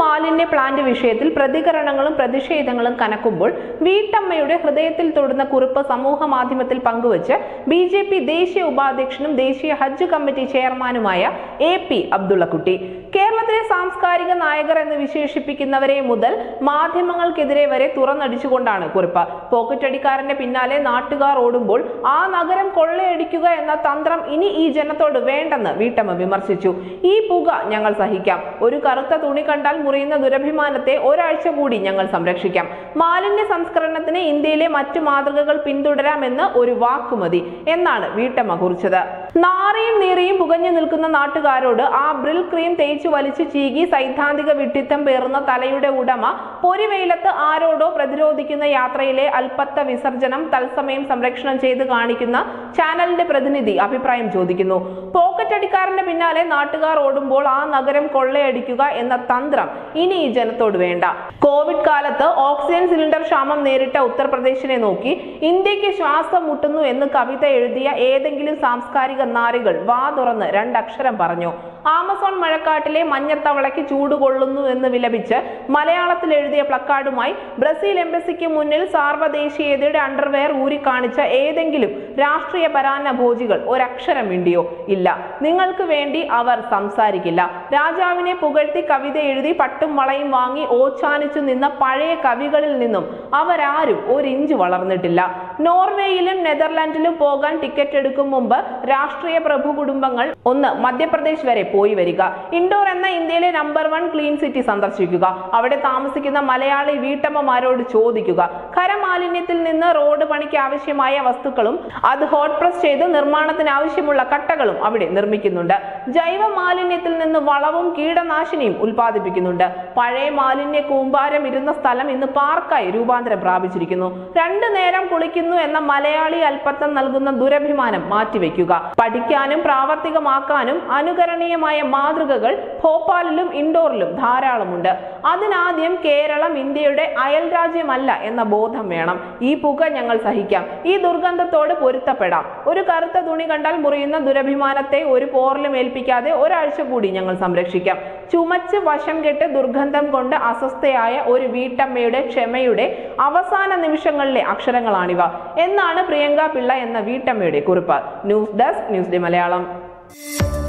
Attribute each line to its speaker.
Speaker 1: മാലിന്യ പ്ലാന്റ് വിഷയത്തിൽ പ്രതികരണങ്ങളും പ്രതിഷേധങ്ങളും കനക്കുമ്പോൾ വീട്ടമ്മയുടെ ഹൃദയത്തിൽ തൊടുന്ന കുറിപ്പ് സമൂഹ മാധ്യമത്തിൽ പങ്കുവച്ച് ബി ജെ പി ദേശീയ ഉപാധ്യക്ഷനും ദേശീയ ഹജ്ജ് കമ്മിറ്റി ചെയർമാനുമായ എ പി അബ്ദുള്ളക്കുട്ടി കേരളത്തിലെ സാംസ്കാരിക നായകർ എന്ന് വിശേഷിപ്പിക്കുന്നവരെ മുതൽ മാധ്യമങ്ങൾക്കെതിരെ വരെ തുറന്നടിച്ചുകൊണ്ടാണ് കുറിപ്പ് പോക്കറ്റടിക്കാരന്റെ പിന്നാലെ നാട്ടുകാർ ഓടുമ്പോൾ ആ നഗരം കൊള്ളയടിക്കുക എന്ന തന്ത്രം ഇനി ഈ ജനത്തോട് വേണ്ടെന്ന് വീട്ടമ്മ വിമർശിച്ചു ഈ പുക ഞങ്ങൾ സഹിക്കാം ഒരു കറുത്ത തുണി കണ്ടാൽ മുറിയുന്ന ദുരഭിമാനത്തെ ഒരാഴ്ച കൂടി ഞങ്ങൾ സംരക്ഷിക്കാം മാലിന്യ സംസ്കരണത്തിന് ഇന്ത്യയിലെ മറ്റു മാതൃകകൾ പിന്തുടരാമെന്ന് ഒരു വാക്കുമതി എന്നാണ് വീട്ടമ്മ കുറിച്ചത് നാറിയും നീറിയും പുകഞ്ഞു നിൽക്കുന്ന നാട്ടുകാരോട് ആ ബ്രിൽ ക്രീം തേച്ചു വലിച്ചു ചീകി സൈദ്ധാന്തിക വിഡ്ഢിത്തം പേറുന്ന തലയുടെ ഉടമ പൊരിവെയിലത്ത് ആരോടോ പ്രതിരോധിക്കുന്ന യാത്രയിലെ അല്പത്ത വിസർജനം തത്സമയം സംരക്ഷണം ചെയ്ത് കാണിക്കുന്ന ചാനലിന്റെ പ്രതിനിധി അഭിപ്രായം ചോദിക്കുന്നു പോക്കറ്റ് അടിക്കാരന്റെ പിന്നാലെ നാട്ടുകാർ ഓടുമ്പോൾ ആ നഗരം കൊള്ളയടിക്കുക എന്ന തന്ത്രം ഇനി ഈ ജനത്തോട് വേണ്ട കോവിഡ് കാലത്ത് ഓക്സിജൻ സിലിണ്ടർ ക്ഷാമം നേരിട്ട ഉത്തർപ്രദേശിനെ നോക്കി ഇന്ത്യക്ക് ശ്വാസം മുട്ടുന്നു എന്ന് കവിത എഴുതിയ ഏതെങ്കിലും സാംസ്കാരിക നാരികൾ വാ തുറന്ന് രണ്ടക്ഷരം പറഞ്ഞു ആമസോൺ മഴക്കാട്ടിലെ മഞ്ഞത്തവളയ്ക്ക് ചൂട് കൊള്ളുന്നു എന്ന് വിലപിച്ച് മലയാളത്തിൽ എഴുതിയ പ്ലക്കാർഡുമായി ബ്രസീൽ എംബസിക്ക് മുന്നിൽ സാർവദേശീയതയുടെ അണ്ടർവെയർ ഊരിക്കാണിച്ച ഏതെങ്കിലും രാഷ്ട്രീയ പരാന്ന ഭോജികൾ ഒരക്ഷരം മിണ്ടിയോ ഇല്ല നിങ്ങൾക്ക് വേണ്ടി അവർ സംസാരിക്കില്ല രാജാവിനെ പുകഴ്ത്തി കവിത എഴുതി പട്ടും വളയും വാങ്ങി ഓച്ചാനിച്ചു നിന്ന പഴയ കവികളിൽ നിന്നും അവരാരും ഒരു ഇഞ്ച് വളർന്നിട്ടില്ല നോർവേയിലും നെതർലാൻഡിലും പോകാൻ ടിക്കറ്റ് എടുക്കും മുമ്പ് രാഷ്ട്രീയ പ്രഭു കുടുംബങ്ങൾ ഒന്ന് മധ്യപ്രദേശ് വരെ പോയി വരിക ഇൻഡോർ എന്ന ഇന്ത്യയിലെ നമ്പർ വൺ ക്ലീൻ സിറ്റി സന്ദർശിക്കുക അവിടെ താമസിക്കുന്ന മലയാളി വീട്ടമ്മമാരോട് ചോദിക്കുക ഖരമാലിന്യത്തിൽ നിന്ന് റോഡ് പണിക്ക് ആവശ്യമായ വസ്തുക്കളും അത് ഹോട്ട് പ്രസ് ചെയ്ത് നിർമ്മാണത്തിന് ആവശ്യമുള്ള കട്ടകളും അവിടെ നിർമ്മിക്കുന്നുണ്ട് ജൈവ മാലിന്യത്തിൽ നിന്ന് വളവും കീടനാശിനിയും ഉൽപ്പാദിപ്പിക്കുന്നുണ്ട് പഴയ മാലിന്യ കൂമ്പാരം ഇരുന്ന സ്ഥലം ഇന്ന് പാർക്കായി രൂപാന്തരം പ്രാപിച്ചിരിക്കുന്നു രണ്ടു നേരം കുളിക്കുന്നു എന്ന മലയാളി അല്പത്തം നൽകുന്ന ദുരഭിമാനം മാറ്റിവെക്കുക പഠിക്കാനും പ്രാവർത്തികമാക്കാനും അനുകരണീയമായ മാതൃകകൾ ഭോപ്പാലിലും ഇൻഡോറിലും ധാരാളമുണ്ട് അതിനാദ്യം കേരളം ഇന്ത്യയുടെ അയൽ രാജ്യമല്ല എന്ന ബോധം വേണം ഈ പുക ഞങ്ങൾ സഹിക്കാം ഈ ദുർഗന്ധത്തോട് പൊരുത്തപ്പെടാം ഒരു കറുത്ത തുണി കണ്ടാൽ മുറിയുന്ന ദുരഭിമാനത്തെ ഒരു പോറിലും ഏൽപ്പിക്കാതെ ഒരാഴ്ച കൂടി ഞങ്ങൾ സംരക്ഷിക്കാം ചുമച്ച് വശം കെട്ട് ദുർഗന്ധം കൊണ്ട് അസ്വസ്ഥയായ ഒരു വീട്ടമ്മയുടെ ക്ഷമയുടെ അവസാന നിമിഷങ്ങളിലെ അക്ഷരങ്ങളാണിവ എന്നാണ് പ്രിയങ്ക പിള്ള എന്ന വീട്ടമ്മയുടെ കുറിപ്പ് news desk news day Malayalam